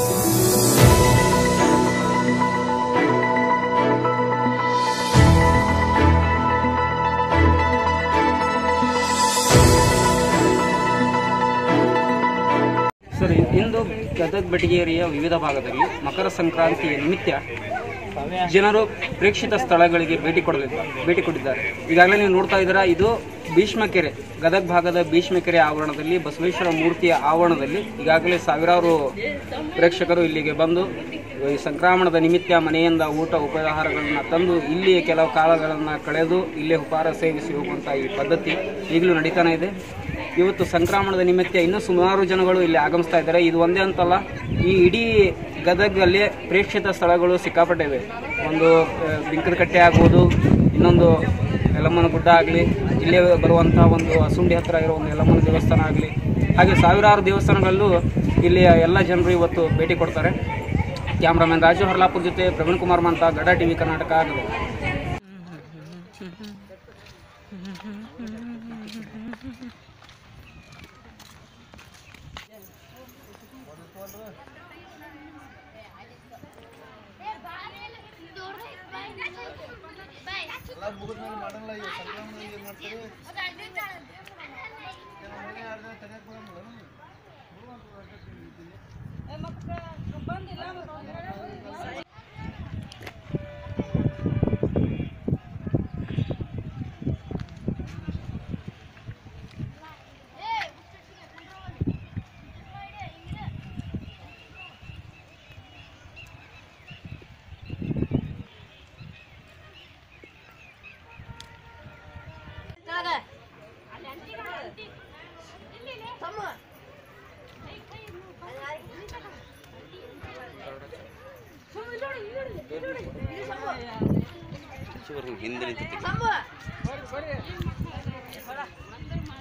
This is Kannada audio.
ಸರ್ ಇಂದು ಗದಗ ಬೆಟಗೇರಿಯ ವಿವಿಧ ಭಾಗದಲ್ಲಿ ಮಕರ ಸಂಕ್ರಾಂತಿಯ ನಿಮಿತ್ತ ಜನರು ಪ್ರೇಕ್ಷಿತ ಸ್ಥಳಗಳಿಗೆ ಭೇಟಿ ಕೊಡಲಿದ್ದಾರೆ ಭೇಟಿ ಕೊಟ್ಟಿದ್ದಾರೆ ಈಗಾಗಲೇ ನೀವು ನೋಡ್ತಾ ಇದ್ದೀರಾ ಇದು ಭೀಷ್ಮಕೆರೆ ಗದಗ ಭಾಗದ ಭೀಷ್ಮಕೆರೆ ಆವರಣದಲ್ಲಿ ಬಸವೇಶ್ವರ ಮೂರ್ತಿಯ ಆವರಣದಲ್ಲಿ ಈಗಾಗಲೇ ಸಾವಿರಾರು ಪ್ರೇಕ್ಷಕರು ಇಲ್ಲಿಗೆ ಬಂದು ಈ ಸಂಕ್ರಮಣದ ನಿಮಿತ್ತ ಮನೆಯಿಂದ ಊಟ ಉಪಹಾರಗಳನ್ನು ತಂದು ಇಲ್ಲಿಯೇ ಕೆಲವು ಕಾಲಗಳನ್ನು ಕಳೆದು ಇಲ್ಲೇ ಉಪಹಾರ ಸೇವಿಸಿ ಹೋಗುವಂಥ ಈ ಪದ್ಧತಿ ಈಗಲೂ ನಡೀತಾನೆ ಇದೆ ಇವತ್ತು ಸಂಕ್ರಮಣದ ನಿಮಿತ್ತ ಇನ್ನೂ ಸುಮಾರು ಜನಗಳು ಇಲ್ಲಿ ಆಗಮಿಸ್ತಾ ಇದ್ದಾರೆ ಇದು ಒಂದೇ ಅಂತಲ್ಲ ಈ ಇಡೀ ಗದಗಲ್ಲಿ ಪ್ರೇಕ್ಷಿತ ಸ್ಥಳಗಳು ಸಿಕ್ಕಾಪಟ್ಟೆ ಇವೆ ಒಂದು ಆ, ಬಿಂಕದಕಟ್ಟೆ ಆಗ್ಬೋದು ಇನ್ನೊಂದು ಯಲ್ಲಮ್ಮನ ಗುಡ್ಡ ಆಗಲಿ ಇಲ್ಲೇ ಬರುವಂಥ ಒಂದು ಅಸುಂಡಿ ಹತ್ತಿರ ಇರೋ ಒಂದು ಯಲ್ಲಮ್ಮನ ದೇವಸ್ಥಾನ ಆಗಲಿ ಹಾಗೆ ಸಾವಿರಾರು ದೇವಸ್ಥಾನಗಳಲ್ಲೂ ಇಲ್ಲಿಯ ಎಲ್ಲ ಜನರು ಇವತ್ತು ಭೇಟಿ ಕೊಡ್ತಾರೆ ಕ್ಯಾಮ್ರಾಮನ್ ರಾಜು ಹರ್ಲಾಪುರ್ ಜೊತೆ ಪ್ರವೀಣ್ ಕುಮಾರ್ ಮಂತ ಗಡ ಟಿವಿ ಕರ್ನಾಟಕ ಗದಗ. ಹಿಂದೆ ನಿಂತಿತ್ತು